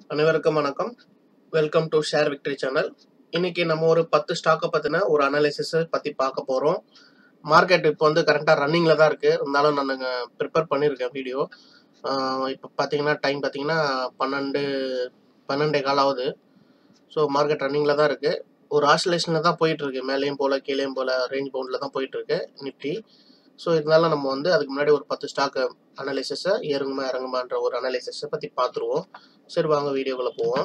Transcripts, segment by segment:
அனைவருக்கும் வணக்கம் welcome to share victory channel இன்னைக்கு நம்ம ஒரு பத்து ஸ்டாக்கை பற்றின ஒரு அனாலிசிஸ் பற்றி பார்க்க போகிறோம் மார்க்கெட் இப்போ வந்து கரெக்டாக ரன்னிங்கில் தான் இருக்குது இருந்தாலும் நான் ப்ரிப்பேர் பண்ணியிருக்கேன் வீடியோ இப்போ பார்த்தீங்கன்னா டைம் பார்த்தீங்கன்னா பன்னெண்டு பன்னெண்டே கால் ஆகுது ஸோ மார்க்கெட் ரன்னிங்கில் தான் இருக்குது ஒரு ஆசிலேஷனில் தான் போயிட்டுருக்கு மேலேயும் போல் கீழேயும் போல் ரேஞ்ச் பவுண்டில் தான் போயிட்டுருக்கு நிஃப்டி ஸோ இருந்தாலும் நம்ம வந்து அதுக்கு முன்னாடி ஒரு பத்து ஸ்டாக்கு அனாலிசிஸை ஏறுங்குமா இறங்குமான்ற ஒரு அனாலிசிஸை பற்றி பார்த்துருவோம் சரி வாங்க வீடியோக்குள்ளே போவோம்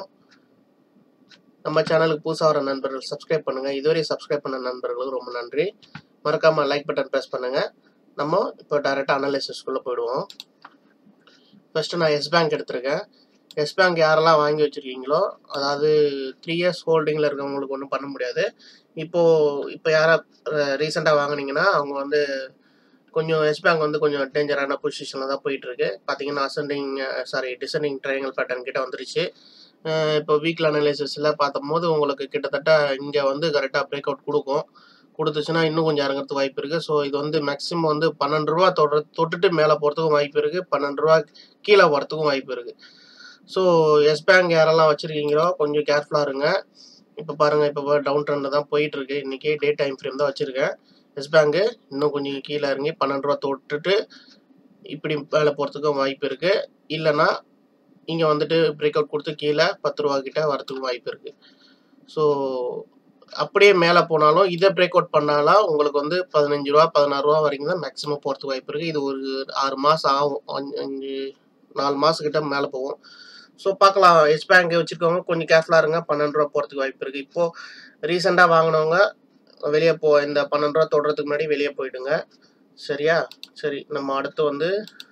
நம்ம சேனலுக்கு புதுசாக வர நண்பர்கள் சப்ஸ்கிரைப் பண்ணுங்கள் இதுவரை சப்ஸ்கிரைப் பண்ண நண்பர்களுக்கு ரொம்ப நன்றி மறக்காமல் லைக் பட்டன் ப்ரெஸ் பண்ணுங்கள் நம்ம இப்போ டைரெக்டாக அனாலிசிஸ்குள்ளே போயிடுவோம் ஃபஸ்ட்டு நான் எஸ் பேங்க் எடுத்திருக்கேன் எஸ் பேங்க் யாரெல்லாம் வாங்கி வச்சுருக்கீங்களோ அதாவது த்ரீ இயர்ஸ் ஹோல்டிங்கில் இருக்கவங்களுக்கு ஒன்றும் பண்ண முடியாது இப்போது இப்போ யாரை ரீசெண்டாக வாங்குனீங்கன்னா அவங்க வந்து கொஞ்சம் எஸ் பேங்க் வந்து கொஞ்சம் டேஞ்சரான பொசிஷனில் தான் போயிட்டு இருக்கு பார்த்தீங்கன்னா ascending sorry descending triangle pattern கிட்ட வந்துருச்சு அஹ் இப்போ வீக்ல அனலைசிஸில் பார்த்தம்போது உங்களுக்கு கிட்டத்தட்ட இங்கே வந்து கரெக்டாக பிரேக் அவுட் கொடுக்கும் கொடுத்துச்சுன்னா இன்னும் கொஞ்சம் இறங்குறதுக்கு வாய்ப்பு இருக்குது ஸோ இது வந்து மேக்ஸிமம் வந்து பன்னெண்டு ரூபா தொட தொட்டுட்டு மேலே போகிறதுக்கும் வாய்ப்பு இருக்குது பன்னெண்டு ரூபா கீழே போகிறதுக்கும் வாய்ப்பு இருக்குது ஸோ எஸ் பேங்க் யாரெல்லாம் வச்சுருக்கீங்களோ கொஞ்சம் கேர்ஃபுல்லாக இருங்க இப்போ பாருங்கள் இப்போ டவுன் ட்ரெண்டில் தான் போயிட்டு இருக்கு இன்றைக்கி டே டைம் ஃப்ரேம் தான் வச்சுருக்கேன் எஸ் பேங்க்கு இன்னும் கொஞ்சம் கீழே இறங்கி பன்னெண்டு ரூபா தொட்டுட்டு இப்படி மேலே போகிறதுக்கும் வாய்ப்பு இருக்குது இல்லைன்னா இங்கே வந்துட்டு பிரேக் அவுட் கொடுத்து கீழே பத்து ரூபா கிட்ட வரதுக்கும் வாய்ப்பு இருக்குது ஸோ அப்படியே மேலே போனாலும் இதை பிரேக் அவுட் பண்ணாலும் உங்களுக்கு வந்து பதினஞ்சு ரூபா பதினாறு ரூபா வரைக்கும் தான் மேக்ஸிமம் போகிறதுக்கு வாய்ப்பு இருக்குது இது ஒரு ஆறு மாதம் ஆகும் அஞ்சு அஞ்சு நாலு மாதக்கிட்ட மேலே போகும் ஸோ பார்க்கலாம் எஸ் பேங்க் வச்சுருக்கவங்க கொஞ்சம் கேர்ஃபுல்லாக இருங்க பன்னெண்டு ரூபா போகிறதுக்கு வாய்ப்பு இருக்குது இப்போது ரீசெண்டாக வாங்கினவங்க வெளியே போ இந்த பன்னெண்டு ரூபா தொடுறதுக்கு முன்னாடி வெளியே போயிடுங்க சரியா சரி நம்ம அடுத்து வந்து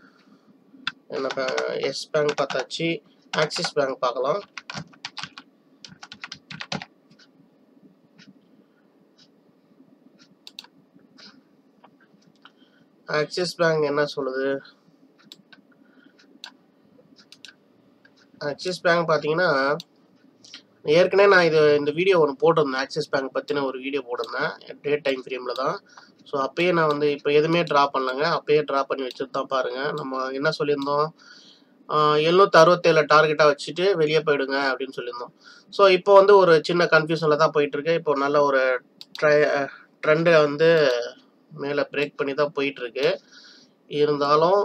என்ன எஸ் பேங்க் பார்த்தாச்சு ஆக்சிஸ் பேங்க் பார்க்கலாம் ஆக்சிஸ் பேங்க் என்ன சொல்லுது ஆக்சிஸ் பேங்க் பார்த்தீங்கன்னா ஏற்கனவே நான் இது இந்த வீடியோ ஒன்று போட்டிருந்தேன் ஆக்சிஸ் பேங்க் பற்றின ஒரு வீடியோ போட்டிருந்தேன் டே டைம் ஃப்ரேமில் தான் ஸோ அப்பயே நான் வந்து இப்போ எதுவுமே ட்ரா பண்ணலங்க அப்பயே ட்ரா பண்ணி வச்சுட்டு தான் பாருங்கள் நம்ம என்ன சொல்லியிருந்தோம் எழுநூற்றி அறுபத்தேழு டார்கெட்டாக வச்சுட்டு வெளியே போயிடுங்க அப்படின்னு சொல்லியிருந்தோம் ஸோ இப்போ வந்து ஒரு சின்ன கன்ஃபியூஷனில் தான் போயிட்டுருக்கு இப்போ நல்ல ஒரு ட்ரை ட்ரெண்டை வந்து மேலே பிரேக் பண்ணி தான் போயிட்டுருக்கு இருந்தாலும்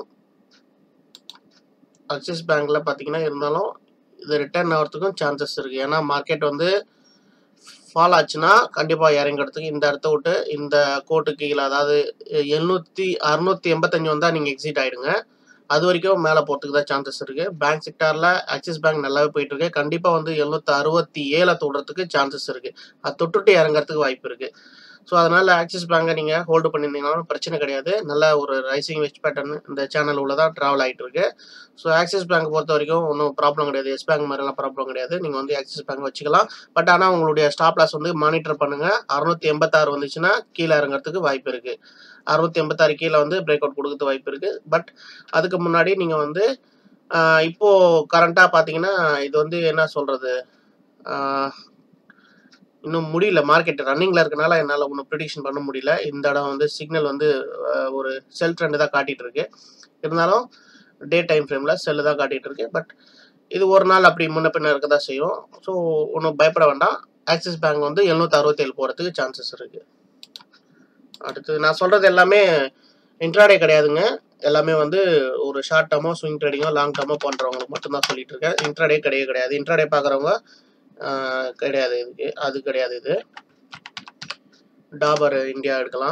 ஆக்சிஸ் பேங்க்கில் பார்த்தீங்கன்னா இருந்தாலும் இது ரிட்டர்ன் ஆகிறதுக்கும் சான்சஸ் இருக்குது ஏன்னா மார்க்கெட் வந்து ஃபால் ஆச்சுன்னா கண்டிப்பாக இறங்கிறதுக்கு இந்த இடத்த விட்டு இந்த கோட்டு கீழே அதாவது எழுநூற்றி அறுநூற்றி எண்பத்தஞ்சு வந்தால் நீங்கள் எக்ஸிட் ஆகிடுங்க அது வரைக்கும் மேலே போகிறதுக்கு தான் சான்சஸ் இருக்குது பேங்க் செக்டாரில் ஆக்சிஸ் பேங்க் நல்லாவே போயிட்டுருக்கு கண்டிப்பாக வந்து எழுநூற்றி அறுபத்தி ஏழை தொடுறதுக்கு சான்சஸ் இருக்குது அது தொட்டுட்டு இறங்குறதுக்கு வாய்ப்பு இருக்குது ஸோ அதனால் ஆக்சிஸ் பேங்கை நீங்கள் ஹோல்டு பண்ணியிருந்தீங்கனாலும் பிரச்சனை கிடையாது நல்ல ஒரு ரைசிங் வெச் பேட்டர்ன் இந்த சேனல் உள்ள தான் ட்ராவல் ஆகிட்டு இருக்கு ஸோ ஆக்சிஸ் பேங்க் பொறுத்த வரைக்கும் ஒன்றும் ப்ராப்ளம் கிடையாது எஸ் பேங்க் மாதிரிலாம் ப்ராப்ளம் கிடையாது நீங்கள் வந்து ஆக்சிஸ் பேங்க் வச்சுக்கலாம் பட் ஆனால் உங்களுடைய ஸ்டாப் லாஸ் வந்து மானிட்டர் பண்ணுங்கள் அறுநூத்தி எண்பத்தாறு வந்துச்சுன்னா கீழே இறங்குறதுக்கு வாய்ப்பு இருக்குது அறுநூத்தி எண்பத்தாறு கீழே வந்து பிரேக் அவுட் கொடுக்கறது வாய்ப்பு இருக்குது பட் அதுக்கு முன்னாடி நீங்கள் வந்து இப்போது கரண்ட்டாக பார்த்தீங்கன்னா இது வந்து என்ன சொல்கிறது இன்னும் முடியல மார்க்கெட் ரன்னிங்கில் இருக்கனால என்னால் ஒன்றும் ப்ரிடிக்ஷன் பண்ண முடியல இந்த இடம் வந்து சிக்னல் வந்து ஒரு செல் ட்ரெண்டு தான் காட்டிகிட்டு இருக்கு இருந்தாலும் டே டைம் ஃப்ரேமில் செல்லு தான் காட்டிகிட்டு இருக்கு பட் இது ஒரு நாள் அப்படி முன்ன பின்ன இருக்க தான் செய்யும் ஸோ ஒன்றும் பயப்பட வேண்டாம் ஆக்சிஸ் பேங்க் வந்து எழுநூற்றி அறுபத்தேழு போகிறதுக்கு சான்சஸ் இருக்குது அடுத்து நான் சொல்கிறது எல்லாமே இன்ட்ராடே கிடையாதுங்க எல்லாமே வந்து ஒரு ஷார்ட் டேர்மோ ஸ்விங் ட்ரேடிங்கோ லாங் டேர்மோ பண்ணுறவங்களுக்கு மட்டும்தான் சொல்லிட்டு இருக்கேன் இன்ட்ராடே கிடையவே கிடையாது இன்ட்ராடே பார்க்குறவங்க கிடையாது இதுக்கு அது கிடையாது இது டாபர் இந்தியா எடுக்கலாம்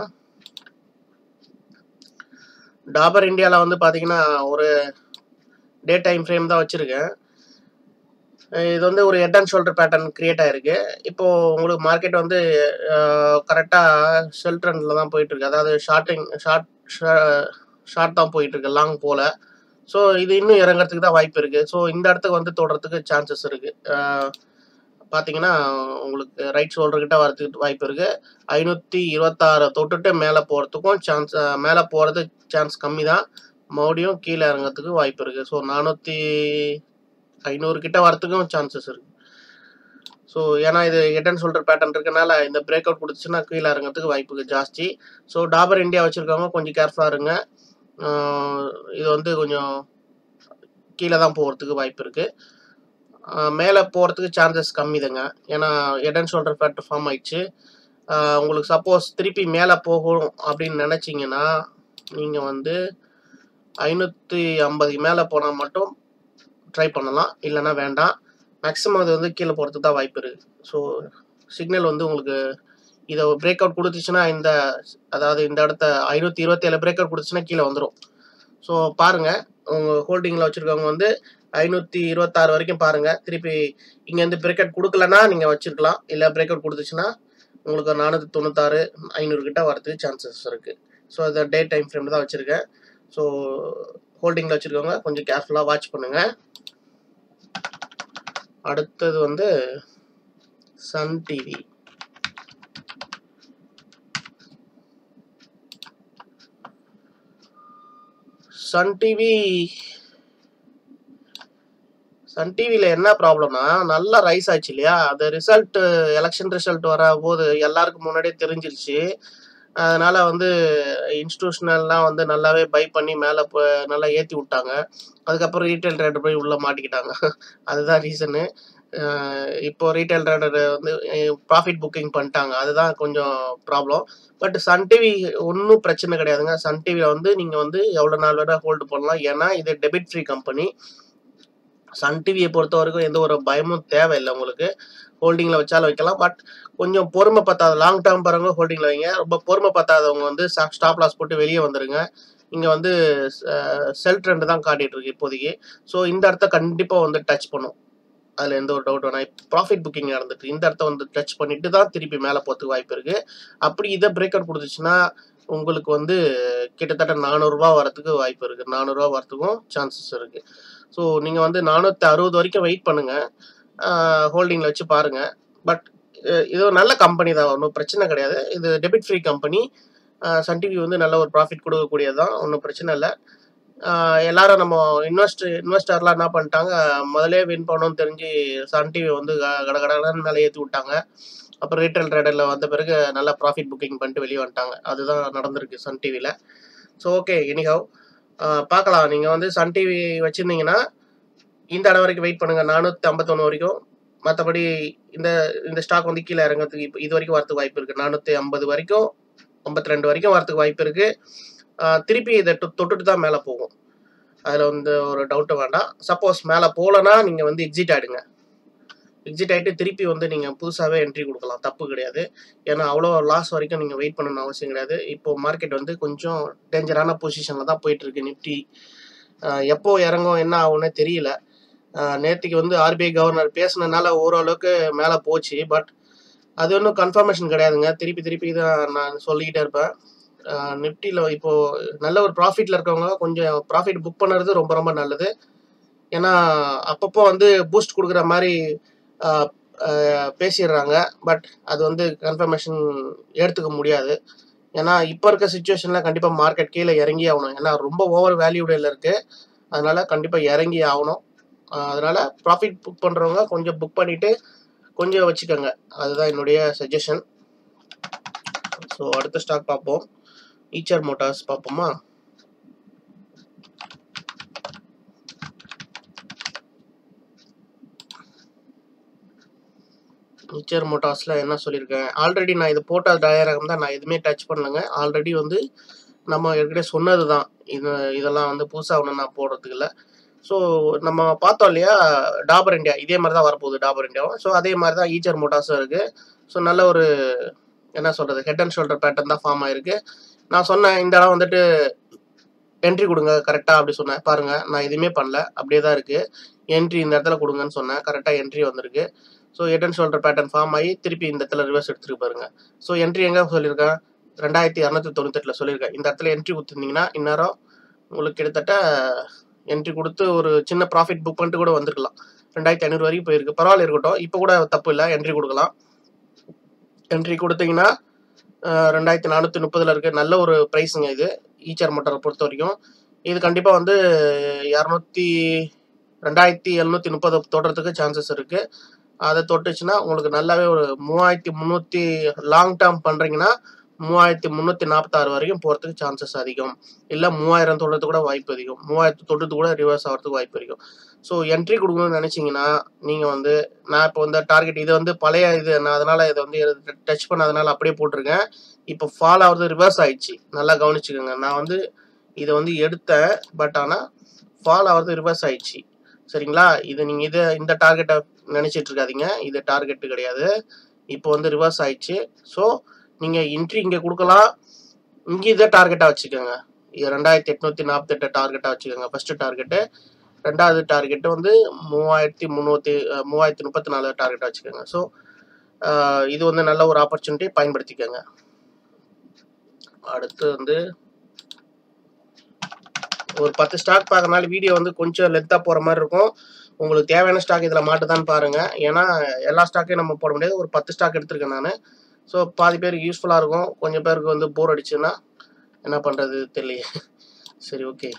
டாபர் இந்தியாவில் வந்து பார்த்தீங்கன்னா ஒரு டே டைம் ஃப்ரேம் தான் வச்சுருக்கேன் இது வந்து ஒரு head and shoulder pattern create ஆகிருக்கு இப்போது உங்களுக்கு மார்க்கெட் வந்து கரெக்டாக செல் ட்ரெண்டில் தான் போயிட்டுருக்கு அதாவது ஷார்ட்டிங் ஷார்ட் ஷார்ட் தான் போயிட்டுருக்கு லாங் போல் ஸோ இது இன்னும் இறங்குறதுக்கு தான் வாய்ப்பு இருக்குது ஸோ இந்த இடத்துக்கு வந்து தொடுறதுக்கு சான்சஸ் இருக்குது பார்த்தீங்கன்னா உங்களுக்கு ரைட் ஷோல்டர்கிட்ட வரதுக்கு வாய்ப்பு இருக்குது ஐநூற்றி இருபத்தாறு தொட்டுட்டு மேலே போகிறதுக்கும் சான்ஸ் மேலே போகிறது சான்ஸ் கம்மி தான் மறுபடியும் கீழே இறங்கிறதுக்கு வாய்ப்பு இருக்குது ஸோ நானூற்றி ஐநூறு கிட்ட வரத்துக்கும் சான்சஸ் இருக்குது ஸோ ஏன்னா இது ஹெட் அண்ட் ஷோல்டர் பேட்டர்ன் இருக்கனால இந்த பிரேக் அவுட் கொடுத்துச்சுன்னா கீழே இறங்கிறதுக்கு வாய்ப்பு ஜாஸ்தி ஸோ டாபர் இந்தியா வச்சுருக்கவங்க கொஞ்சம் கேர்ஃபுல்லாக இருங்க இது வந்து கொஞ்சம் கீழே தான் போகிறதுக்கு வாய்ப்பு இருக்குது மேலே போகிறதுக்கு சான்சஸ் கம்மி தாங்க ஏன்னா ஹெட் அண்ட் ஷோல்டர் ஃபேட் ஃபார்ம் ஆயிடுச்சு ஆஹ் உங்களுக்கு சப்போஸ் திருப்பி மேலே போகும் அப்படின்னு நினச்சிங்கன்னா நீங்கள் வந்து ஐநூற்றி ஐம்பதுக்கு மேலே போனால் மட்டும் ட்ரை பண்ணலாம் இல்லைன்னா வேண்டாம் மேக்ஸிமம் அது வந்து கீழே போகிறதுக்கு தான் வாய்ப்பு இருக்குது ஸோ சிக்னல் வந்து உங்களுக்கு இதை பிரேக் அவுட் கொடுத்துச்சுன்னா இந்த அதாவது இந்த இடத்த ஐநூற்றி இருபத்தேழு பிரேக் அவுட் கொடுத்துச்சுன்னா கீழே வந்துடும் ஸோ பாருங்கள் உங்கள் ஹோல்டிங்கில் வச்சுருக்கவங்க வந்து ஐநூற்றி இருபத்தாறு வரைக்கும் பாருங்கள் திருப்பி இங்கேருந்து பிரேக் அவுட் கொடுக்கலன்னா நீங்கள் வச்சுருக்கலாம் இல்லை பிரேக் அவுட் கொடுத்துச்சுன்னா உங்களுக்கு நானூற்றி தொண்ணூத்தாறு ஐநூறு கிட்ட வரதுக்கு சான்சஸ் இருக்குது ஸோ அதை டே டைம் ஃப்ரேம் தான் வச்சுருக்கேன் ஸோ ஹோல்டிங்கில் வச்சுருக்கவங்க கொஞ்சம் கேர்ஃபுல்லாக வாட்ச் பண்ணுங்கள் அடுத்தது வந்து Sun TV Sun TV Sun டிவியில் என்ன ப்ராப்ளம்னா நல்லா ரைஸ் ஆச்சு இல்லையா அந்த ரிசல்ட் எலெக்ஷன் ரிசல்ட் வர போது எல்லாருக்கும் முன்னாடியே தெரிஞ்சிருச்சு அதனால வந்து இன்ஸ்டியூஷனல்லாம் வந்து நல்லாவே பை பண்ணி மேலே நல்லா ஏற்றி விட்டாங்க அதுக்கப்புறம் ரீட்டைல் ட்ரேடர் போய் உள்ளே மாட்டிக்கிட்டாங்க அதுதான் ரீசனு இப்போ ரீட்டைல் ட்ரேடர் வந்து ப்ராஃபிட் புக்கிங் பண்ணிட்டாங்க அதுதான் கொஞ்சம் ப்ராப்ளம் பட் சன் டிவி ஒன்றும் பிரச்சனை கிடையாதுங்க சன் டிவியில் வந்து நீங்கள் வந்து எவ்வளோ நாள் வேணால் ஹோல்டு பண்ணலாம் ஏன்னா இது டெபிட் ஃப்ரீ கம்பெனி சன் டிவியை பொறுத்த வரைக்கும் எந்த ஒரு பயமும் தேவையில்லை உங்களுக்கு ஹோல்டிங்கில் வச்சாலும் வைக்கலாம் பட் கொஞ்சம் பொறுமை பத்தாத லாங் டேர்ம் பாருங்க ஹோல்டிங்கில் வைங்க ரொம்ப பொறுமை பத்தாதவங்க வந்து ஸ்டாப் லாஸ் போட்டு வெளியே வந்துடுங்க இங்கே வந்து செல் ட்ரெண்ட் தான் காட்டிட்டு இருக்கு இப்போதைக்கு ஸோ இந்த இடத்த கண்டிப்பாக வந்து டச் பண்ணும் அதில் எந்த ஒரு டவுட் வேணாம் ப்ராஃபிட் புக்கிங் நடந்துட்டு இந்த இடத்த வந்து டச் பண்ணிட்டு தான் திருப்பி மேலே போகிறதுக்கு வாய்ப்பு இருக்குது அப்படி இதை பிரேக் அவுட் கொடுத்துச்சுன்னா உங்களுக்கு வந்து கிட்டத்தட்ட நானூறுரூவா வரத்துக்கு வாய்ப்பு இருக்குது நானூறுரூவா வரத்துக்கும் சான்சஸ் இருக்குது ஸோ நீங்கள் வந்து நானூற்றி அறுபது வரைக்கும் வெயிட் பண்ணுங்கள் ஹோல்டிங்கில் வச்சு பாருங்கள் பட் இது ஒரு நல்ல கம்பெனி தான் ஒன்றும் பிரச்சனை கிடையாது இது debit free company Sun TV வந்து நல்ல ஒரு ப்ராஃபிட் கொடுக்கக்கூடியது தான் ஒன்றும் பிரச்சனை இல்லை எல்லாரும் நம்ம இன்வெஸ்ட் இன்வெஸ்டர்லாம் என்ன பண்ணிட்டாங்க முதலே வின் பண்ணணும்னு தெரிஞ்சு சன் டிவி வந்து கட கடன்னு மேலே ஏற்றி விட்டாங்க அப்புறம் ரீட்டைல் ட்ரேடரில் வந்த பிறகு நல்லா ப்ராஃபிட் புக்கிங் பண்ணிட்டு வெளியே வந்துட்டாங்க அதுதான் நடந்திருக்கு சன் டிவியில் ஸோ ஓகே எனிஹவ் பார்க்கலாம் நீங்கள் வந்து சன் டிவி வச்சுருந்தீங்கன்னா இந்த இடம் வரைக்கும் வெயிட் பண்ணுங்கள் நானூற்றி ஐம்பத்தொன்று வரைக்கும் மற்றபடி இந்த இந்த ஸ்டாக் வந்து கீழே இறங்கிறதுக்கு இப்போ இது வரைக்கும் வரதுக்கு வாய்ப்பு இருக்குது நானூற்றி ஐம்பது வரைக்கும் ஐம்பத்தி ரெண்டு வரைக்கும் வரதுக்கு வாய்ப்பு இருக்குது திருப்பி இதை தொட்டுட்டு தான் மேலே போகும் அதில் வந்து ஒரு டவுட்டு வேண்டாம் சப்போஸ் மேலே போகலன்னா நீங்கள் வந்து எக்ஸிட் ஆகிடுங்க எக்ஸிட் ஆகிட்டு திருப்பி வந்து நீங்கள் புதுசாகவே என்ட்ரி கொடுக்கலாம் தப்பு கிடையாது ஏன்னா அவ்வளோ லாஸ் வரைக்கும் நீங்கள் வெயிட் பண்ணணும்னு அவசியம் கிடையாது இப்போ மார்க்கெட் வந்து கொஞ்சம் டேஞ்சரான பொசிஷனில் தான் போயிட்டுருக்கு நிஃப்டி எப்போ இறங்கும் என்ன ஆகும்னே தெரியல நேற்றுக்கு வந்து ஆர்பிஐ கவர்னர் பேசுனதுனால ஓரளவுக்கு மேலே போச்சு பட் அது ஒன்றும் கன்ஃபர்மேஷன் கிடையாதுங்க திருப்பி திருப்பி தான் நான் சொல்லிக்கிட்டே இருப்பேன் நிஃப்டியில் இப்போது நல்ல ஒரு ப்ராஃபிட்டில் இருக்கவங்க கொஞ்சம் ப்ராஃபிட் புக் பண்ணுறது ரொம்ப ரொம்ப நல்லது ஏன்னா அப்பப்போ வந்து பூஸ்ட் கொடுக்குற மாதிரி பேசிடுறாங்க பட் அது வந்து கன்ஃபர்மேஷன் எடுத்துக்க முடியாது ஏன்னா இப்போ இருக்க சுச்சுவேஷனில் கண்டிப்பாக மார்க்கெட் கீழே இறங்கி ஆகணும் ஏன்னா ரொம்ப ஓவர் வேல்யூடில் இருக்குது அதனால கண்டிப்பாக இறங்கி ஆகணும் அதனால ப்ராஃபிட் புக் பண்ணுறவங்க கொஞ்சம் புக் பண்ணிவிட்டு கொஞ்சம் வச்சுக்கோங்க அதுதான் என்னுடைய சஜஷன் ஸோ அடுத்த ஸ்டாக் பார்ப்போம் ஈச்சர் மோட்டார்ஸ் பார்ப்போமா ஈச்சர் மோட்டார்ஸில் என்ன சொல்லியிருக்கேன் ஆல்ரெடி நான் இது போட்ட டயரகம் தான் நான் எதுவுமே டச் பண்ணலங்க ஆல்ரெடி வந்து நம்ம ஏற்கனவே சொன்னது தான் இது இதெல்லாம் வந்து புதுசாக ஒன்று நான் போடுறதுக்கு இல்லை ஸோ நம்ம பார்த்தோம் இல்லையா டாபர் இந்தியா இதே மாதிரி தான் வரப்போகுது டாபர் இந்தியாவும் ஸோ அதே மாதிரி தான் ஈச்சர் மோட்டார்ஸும் இருக்குது ஸோ நல்ல ஒரு என்ன சொல்கிறது ஹெட் அண்ட் ஷோல்டர் பேட்டர்ன் தான் ஃபார்ம் ஆயிருக்கு நான் சொன்னேன் இந்த இடம் வந்துட்டு என்ட்ரி கொடுங்க கரெக்டாக அப்படி சொன்னேன் பாருங்கள் நான் எதுவுமே பண்ணல அப்படியே தான் இருக்குது என்ட்ரி இந்த இடத்துல கொடுங்கன்னு சொன்னேன் கரெக்டாக என்ட்ரி வந்திருக்கு so head and shoulder pattern form ஆகி திருப்பி இந்த இடத்துல ரிவர்ஸ் எடுத்துருக்கு பாருங்க ஸோ என்ட்ரி எங்கே சொல்லியிருக்கேன் ரெண்டாயிரத்தி இரநூத்தி தொண்ணூத்தெட்டில் சொல்லியிருக்கேன் இந்த இடத்துல என்ட்ரி கொடுத்துருந்தீங்கன்னா இந்நேரம் உங்களுக்கு கிட்டத்தட்ட என்ட்ரி கொடுத்து ஒரு சின்ன ப்ராஃபிட் புக் பண்ணிட்டு கூட வந்திருக்கலாம் ரெண்டாயிரத்தி ஐநூறு வரைக்கும் போயிருக்கு பரவாயில்ல இருக்கட்டும் இப்போ கூட தப்பு இல்லை என்ட்ரி கொடுக்கலாம் என்ட்ரி கொடுத்தீங்கன்னா ரெண்டாயிரத்தி நானூற்றி முப்பதில் இருக்க நல்ல ஒரு ப்ரைஸுங்க இது ஈச்சர் மோட்டரை பொறுத்த வரைக்கும் இது கண்டிப்பாக வந்து இரநூத்தி ரெண்டாயிரத்தி எழுநூற்றி முப்பது தொடுறதுக்கு சான்சஸ் இருக்குது அதை தொட்டுச்சுன்னா உங்களுக்கு நல்லாவே ஒரு மூவாயிரத்தி முந்நூற்றி லாங் டேர்ம் பண்ணுறீங்கன்னா மூவாயிரத்தி முந்நூற்றி நாற்பத்தாறு வரைக்கும் போகிறதுக்கு சான்சஸ் அதிகம் இல்லை மூவாயிரம் தொடுறது கூட வாய்ப்பு அதிகம் மூவாயிரத்து தொடுறது கூட ரிவர்ஸ் ஆகிறதுக்கு வாய்ப்பு அதிகம் ஸோ என்ட்ரி கொடுக்கணும்னு நினச்சிங்கன்னா நீங்கள் வந்து நான் இப்போ வந்து டார்கெட் இது வந்து பழைய இது நான் அதனால் இதை வந்து டச் பண்ணாதனால அப்படியே போட்டிருக்கேன் இப்போ ஃபால் ஆகுறது ரிவர்ஸ் ஆயிடுச்சு நல்லா கவனிச்சுக்கோங்க நான் வந்து இதை வந்து எடுத்தேன் பட் ஆனால் ஃபால் ஆகிறது ரிவர்ஸ் ஆயிடுச்சு சரிங்களா இது நீங்கள் இதை இந்த டார்கெட்டை நினச்சிட்டு இருக்காதீங்க இது டார்கெட்டு கிடையாது இப்போ வந்து ரிவர்ஸ் ஆயிடுச்சு ஸோ நீங்கள் என்ட்ரி இங்கே கொடுக்கலாம் இங்கே இதை டார்கெட்டாக வச்சுக்கோங்க இது ரெண்டாயிரத்தி எட்நூற்றி நாற்பத்தெட்டு டார்கெட்டாக வச்சுக்கோங்க ஃபஸ்ட்டு டார்கெட்டு ரெண்டாவது டார்கெட்டு வந்து மூவாயிரத்தி முந்நூற்றி மூவாயிரத்தி முப்பத்தி நாலு டார்கெட்டாக வச்சுக்கோங்க ஸோ இது வந்து நல்ல ஒரு ஆப்பர்ச்சுனிட்டி பயன்படுத்திக்கோங்க அடுத்து வந்து ஒரு பத்து ஸ்டாக் பார்க்கறனால வீடியோ வந்து கொஞ்சம் லென்த்தாக போகிற மாதிரி இருக்கும் உங்களுக்கு தேவையான ஸ்டாக் இதில் மாட்டுதான்னு பாருங்கள் ஏன்னா எல்லா ஸ்டாக்கையும் நம்ம போட முடியாது ஒரு பத்து ஸ்டாக் எடுத்திருக்கேன் நான் ஸோ பாதி பேருக்கு யூஸ்ஃபுல்லாக இருக்கும் கொஞ்சம் பேருக்கு வந்து போர் அடிச்சுன்னா என்ன பண்ணுறது தெரியல சரி ஓகே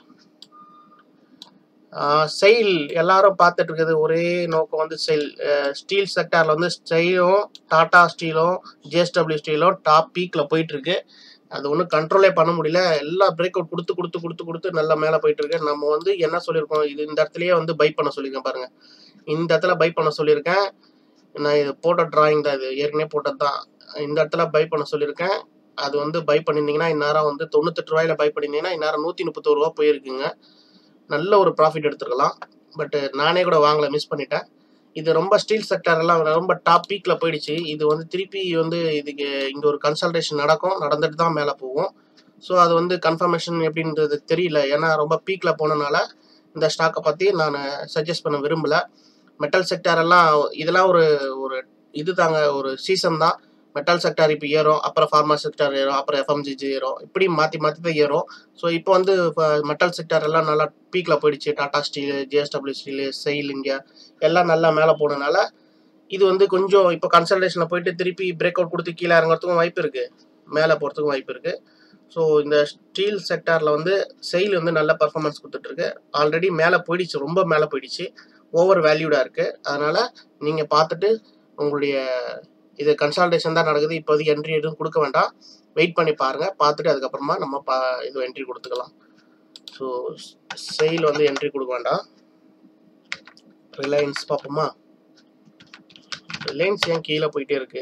செயில் எல்லாரும் பார்த்துட்டு இருக்குது ஒரே நோக்கம் வந்து செயில் ஸ்டீல் செக்டாரில் வந்து ஸ்டெயிலும் டாடா ஸ்டீலும் ஜேஎஸ்டபிள்யூ ஸ்டீலும் டாப் பீக்கில் போயிட்டுருக்கு அது ஒன்றும் கண்ட்ரோலே பண்ண முடியல எல்லாம் பிரேக் அவுட் கொடுத்து கொடுத்து கொடுத்து கொடுத்து நல்லா மேலே போயிட்டு இருக்கு நம்ம வந்து என்ன சொல்லியிருக்கோம் இது இந்த இடத்துலயே வந்து பை பண்ண சொல்லியிருக்கேன் பாருங்க இந்த இடத்துல பை பண்ண சொல்லியிருக்கேன் நான் இது போட்ட டிராயிங் தான் இது ஏற்கனவே போட்டது தான் இந்த இடத்துல பை பண்ண சொல்லியிருக்கேன் அது வந்து பை பண்ணியிருந்தீங்கன்னா இந்நேரம் வந்து தொண்ணூத்தெட்டு ரூபாயில பை பண்ணியிருந்தீங்கன்னா இந்நேரம் நூற்றி முப்பத்தோரு ரூபா போயிருக்குங்க நல்ல ஒரு ப்ராஃபிட் எடுத்துருக்கலாம் பட் நானே கூட வாங்கல மிஸ் பண்ணிட்டேன் இது ரொம்ப ஸ்டீல் செக்டர் எல்லாம் ரொம்ப டாப் பீக்ல போயிடுச்சு இது வந்து திருப்பி வந்து இதுக்கு இங்க ஒரு கன்சல்டேஷன் நடக்கும் நடந்துட்டு தான் மேலே போகும் ஸோ அது வந்து கன்ஃபர்மேஷன் எப்படின்றது தெரியல ஏன்னா ரொம்ப பீக்ல போனனால இந்த ஸ்டாக்கை பத்தி நான் சஜஸ்ட் பண்ண விரும்பல மெட்டல் செக்டார் எல்லாம் இதெல்லாம் ஒரு ஒரு இது தாங்க ஒரு சீசன் தான் மெட்டல் செக்டார் இப்போ ஏறும் அப்புறம் ஃபார்மா செக்டார் ஏறும் அப்புறம் எஃப்எம்ஜிஜி ஏறும் இப்படி மாற்றி மாற்றி தான் ஏறும் ஸோ இப்போ வந்து மெட்டல் செக்டார் எல்லாம் நல்லா பீக்கில் போயிடுச்சு Tata steel JSW steel SAIL India எல்லாம் நல்லா மேலே போனனால இது வந்து கொஞ்சம் இப்போ கன்சல்டேஷனில் போயிட்டு திருப்பி பிரேக் அவுட் கொடுத்து கீழே இறங்குறதுக்கும் வாய்ப்பு இருக்குது மேலே போகிறதுக்கும் வாய்ப்பு இருக்குது ஸோ இந்த ஸ்டீல் செக்டாரில் வந்து செயில் வந்து நல்ல பர்ஃபார்மன்ஸ் கொடுத்துட்ருக்கு ஆல்ரெடி மேலே போயிடுச்சு ரொம்ப மேலே போயிடுச்சு ஓவர் வேல்யூடாக இருக்குது அதனால் நீங்கள் பார்த்துட்டு உங்களுடைய இது கன்சல்டேஷன் தான் நடக்குது இப்போதைக்கு என்ட்ரி எதுவும் கொடுக்க வேண்டாம் வெயிட் பண்ணி பாருங்கள் பார்த்துட்டு அதுக்கப்புறமா நம்ம பா இது என்ட்ரி கொடுத்துக்கலாம் ஸோ செயில் வந்து என்ட்ரி கொடுக்க வேண்டாம் ரிலையன்ஸ் பார்ப்போமா ரிலையன்ஸ் ஏன் கீழே போயிட்டே இருக்கு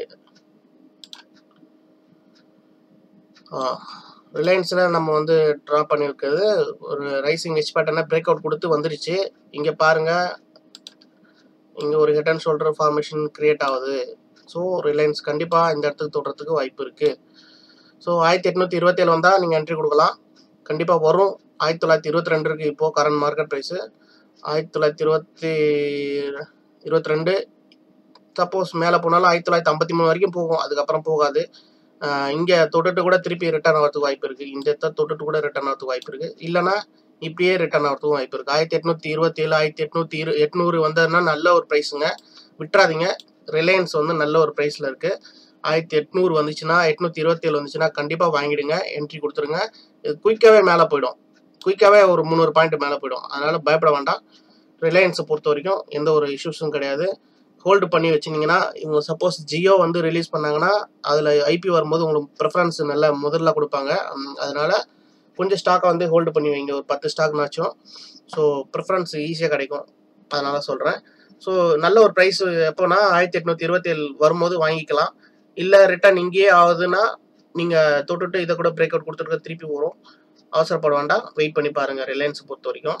ஆ ரிலையன்ஸில் நம்ம வந்து ட்ரா பண்ணியிருக்கிறது ஒரு ரைசிங் எச் பேட்டர்னை பிரேக் அவுட் கொடுத்து வந்துருச்சு இங்கே பாருங்கள் இங்கே ஒரு head and shoulder formation create ஆகுது ஸோ ரிலையன்ஸ் கண்டிப்பாக இந்த இடத்துக்கு தொடுறதுக்கு வாய்ப்பு இருக்குது ஸோ ஆயிரத்தி எட்நூற்றி இருபத்தேழு வந்தால் நீங்கள் என்ட்ரி கொடுக்கலாம் கண்டிப்பாக வரும் ஆயிரத்தி தொள்ளாயிரத்தி இருபத்தி ரெண்டு இருக்குது இப்போது கரண்ட் மார்க்கெட் ப்ரைஸு ஆயிரத்தி தொள்ளாயிரத்தி இருபத்தி இருபத்தி ரெண்டு சப்போஸ் மேலே போனாலும் ஆயிரத்தி தொள்ளாயிரத்தி ஐம்பத்தி மூணு வரைக்கும் போகும் அதுக்கப்புறம் போகாது இங்கே தொட்டுட்டு கூட திருப்பி ரிட்டர்ன் ஆகிறதுக்கு வாய்ப்பு இருக்குது இந்த இடத்த தொட்டுட்டு கூட ரிட்டர்ன் ஆகிறதுக்கு வாய்ப்பு இருக்குது இல்லைனா இப்படியே ரிட்டர்ன் ஆகிறதுக்கும் வாய்ப்பு இருக்குது ஆயிரத்தி எட்நூற்றி இருபத்தி ஏழு ஆயிரத்தி எட்நூற்றி இரு எட்நூறு வந்ததுன்னா நல்ல ஒரு ப்ரைஸுங்க விட்டுறாதீங்க ரிலையன்ஸ் வந்து நல்ல ஒரு ப்ரைஸில் இருக்குது ஆயிரத்தி எட்நூறு வந்துச்சுன்னா எட்நூற்றி இருபத்தேழு வந்துச்சுன்னா கண்டிப்பாக வாங்கிடுங்க என்ட்ரி கொடுத்துருங்க இது குயிக்காகவே மேலே போயிடும் குயிக்காகவே ஒரு முந்நூறு பாயிண்ட் மேலே போயிடும் அதனால் பயப்பட வேண்டாம் ரிலையன்ஸை பொறுத்த வரைக்கும் எந்த ஒரு இஷ்யூஸும் கிடையாது ஹோல்டு பண்ணி வச்சிங்கன்னா இவங்க சப்போஸ் ஜியோ வந்து ரிலீஸ் பண்ணாங்கன்னா அதில் ஐபி வரும்போது உங்களுக்கு ப்ரிஃபரன்ஸ் நல்ல முதல்ல கொடுப்பாங்க அதனால் கொஞ்சம் ஸ்டாக்கை வந்து ஹோல்டு பண்ணி வைங்க ஒரு பத்து ஸ்டாக்னாச்சும் ஸோ ப்ரிஃபரன்ஸ் ஈஸியாக கிடைக்கும் அதனால் சொல்கிறேன் ஸோ நல்ல ஒரு ப்ரைஸ் எப்போனா ஆயிரத்தி எட்நூற்றி இருபத்தேழு வரும்போது வாங்கிக்கலாம் இல்லை ரிட்டர்ன் இங்கேயே ஆகுதுன்னா நீங்கள் தொட்டுட்டு இதை கூட பிரேக் அவுட் கொடுத்துட்டு திருப்பி வரும் அவசரப்பட வேண்டாம் வெயிட் பண்ணி பாருங்கள் ரிலையன்ஸ் பொறுத்த வரைக்கும்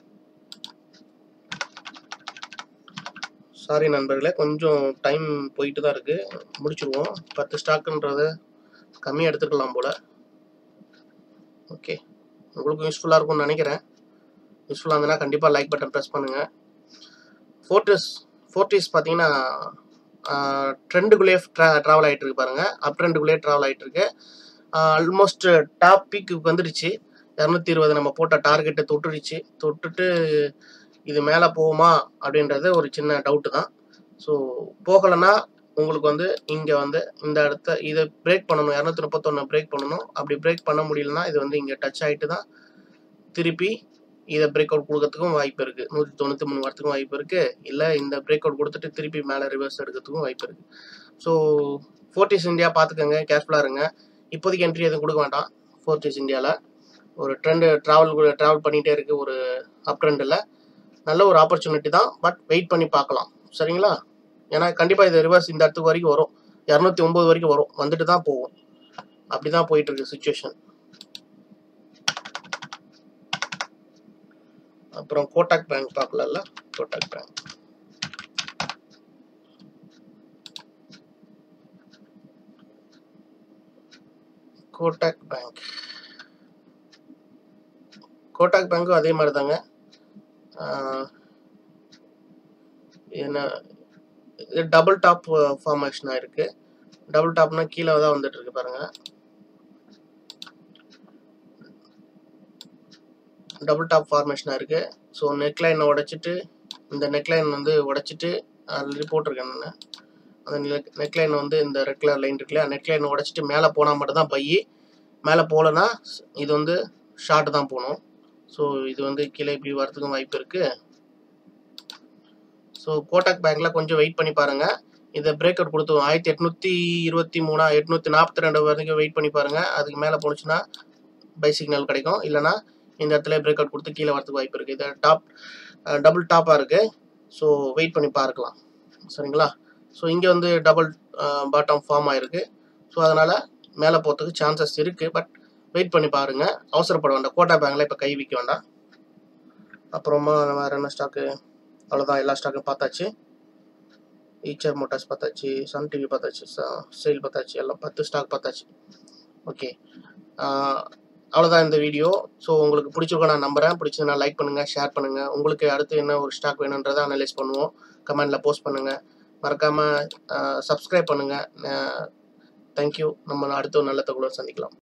சாரி நண்பர்களே கொஞ்சம் டைம் போயிட்டு தான் இருக்குது முடிச்சிருவோம் பத்து ஸ்டாக்குன்றது கம்மியாக எடுத்துக்கலாம் போல் ஓகே உங்களுக்கும் யூஸ்ஃபுல்லாக இருக்கும்னு நினைக்கிறேன் யூஸ்ஃபுல்லாக இருந்ததுன்னா கண்டிப்பாக லைக் பட்டன் ப்ரெஸ் பண்ணுங்கள் ஃபோர்டிஸ் ஃபோர்டிஸ் பார்த்தீங்கன்னா ட்ரெண்டுக்குள்ளேயே ட்ரா ட்ராவல் ஆகிட்டு இருக்கு பாருங்கள் அப் ட்ரெண்டுக்குள்ளேயே ட்ராவல் ஆகிட்டு இருக்கு ஆல்மோஸ்ட் டாப் பீக்கு வந்துடுச்சு இரநூத்தி இருபது நம்ம போட்ட டார்கெட்டை தொட்டுடுச்சு தொட்டுட்டு இது மேலே போகுமா அப்படின்றது ஒரு சின்ன டவுட்டு தான் ஸோ போகலைன்னா உங்களுக்கு வந்து இங்கே வந்து இந்த இடத்த இதை பிரேக் பண்ணணும் இரநூத்தி முப்பத்தொன்று பிரேக் பண்ணணும் அப்படி பிரேக் பண்ண முடியலன்னா இது வந்து இங்கே டச் ஆகிட்டு தான் திருப்பி இதை பிரேக் அவுட் கொடுக்கறதுக்கும் வாய்ப்பு இருக்குது நூற்றி தொண்ணூற்றி மூணு வரத்துக்கும் வாய்ப்பு இருக்குது இல்லை இந்த பிரேக் அவுட் கொடுத்துட்டு திருப்பி மேலே ரிவர்ஸ் எடுக்கிறதுக்கும் வாய்ப்பு இருக்குது ஸோ ஃபோர்டிஸ் இந்தியா பார்த்துக்கோங்க கேர்ஃபுல்லாக இருங்க இப்போதைக்கு என்ட்ரி எதுவும் கொடுக்க வேண்டாம் ஃபோர்ச்சேஸ் இந்தியாவில் ஒரு ட்ரெண்டு ட்ராவல் ட்ராவல் பண்ணிகிட்டே இருக்குது ஒரு அப் ட்ரெண்டில் நல்ல ஒரு ஆப்பர்ச்சுனிட்டி தான் பட் வெயிட் பண்ணி பார்க்கலாம் சரிங்களா ஏன்னா கண்டிப்பாக இது ரிவர்ஸ் இந்த இடத்துக்கு வரைக்கும் வரும் இரநூத்தி ஒம்பது வரைக்கும் வரும் வந்துட்டு தான் போகும் அப்படி தான் போயிட்டு இருக்கு சுச்சுவேஷன் அப்புறம் கோட்டாக் பேங்க் பார்க்கலல்ல கோட்டாக் பேங்க் கோட்டாக் பேங்க் கோட்டாக் பேங்க்கும் அதே மாதிரி தாங்க ஆஹ் என்ன இது டபுள் டாப் ஃபார்மேஷன் ஆயிருக்கு டபுள் டாப்னா கீழே தான் வந்துட்டு இருக்கு பாருங்க டபுள் டாப் ஃபார்மேஷனாக இருக்கு ஸோ நெக்லைனை உடைச்சிட்டு இந்த நெக்லைன் வந்து உடைச்சிட்டு ஆல்ரெடி போட்டிருக்கேன் நான் அந்த நெக்லைன் வந்து இந்த ரெட் கலர் லைன் இருக்குல்லையா நெக்லைனை உடைச்சிட்டு மேலே போனால் மட்டும்தான் பை மேலே போகலன்னா இது வந்து ஷார்ட் தான் போகணும் ஸோ இது வந்து கீழே இப்படி வரதுக்கும் வாய்ப்பு இருக்குது ஸோ கோட்டாக் பேங்க்கில் கொஞ்சம் வெயிட் பண்ணி பாருங்கள் இதை பிரேக் அவுட் கொடுத்து ஆயிரத்தி எட்நூற்றி இருபத்தி மூணா எட்நூற்றி நாற்பத்தி ரெண்டு வரைக்கும் வெயிட் பண்ணி பாருங்கள் அதுக்கு மேலே போணுச்சுன்னா பை சிக்னல் கிடைக்கும் இல்லைனா இந்த இடத்துல பிரேக் அவுட் கொடுத்து கீழே வரதுக்கு வாய்ப்பு இருக்குது இது டாப் டபுள் டாப்பாக இருக்குது ஸோ வெயிட் பண்ணி பார்க்கலாம் சரிங்களா ஸோ இங்கே வந்து டபுள் பாட்டம் ஃபார்ம் ஆயிருக்கு ஸோ அதனால் மேலே போகிறதுக்கு சான்சஸ் இருக்குது பட் வெயிட் பண்ணி பாருங்கள் அவசரப்பட வேண்டாம் கோட்டா பேங்கில் இப்போ கை வைக்க வேண்டாம் அப்புறமா வேறு என்ன ஸ்டாக்கு அவ்வளோதான் எல்லா ஸ்டாக்கும் பார்த்தாச்சு ஈச்சர் மோட்டார்ஸ் பார்த்தாச்சு சன் டிவி பார்த்தாச்சு சேல் பார்த்தாச்சு எல்லாம் பத்து ஸ்டாக் பார்த்தாச்சு ஓகே அவ்வளோதான் இந்த வீடியோ ஸோ உங்களுக்கு பிடிச்சிருக்கோம் நான் நம்புறேன் பிடிச்சதுனா லைக் பண்ணுங்கள் ஷேர் பண்ணுங்கள் உங்களுக்கு அடுத்து என்ன ஒரு ஸ்டாக் வேணுன்றதை அனலைஸ் பண்ணுவோம் கமெண்டில் போஸ்ட் பண்ணுங்கள் மறக்காமல் சப்ஸ்கிரைப் பண்ணுங்கள் தேங்க்யூ நம்ம அடுத்த ஒரு நல்ல தகவலோடு சந்திக்கலாம்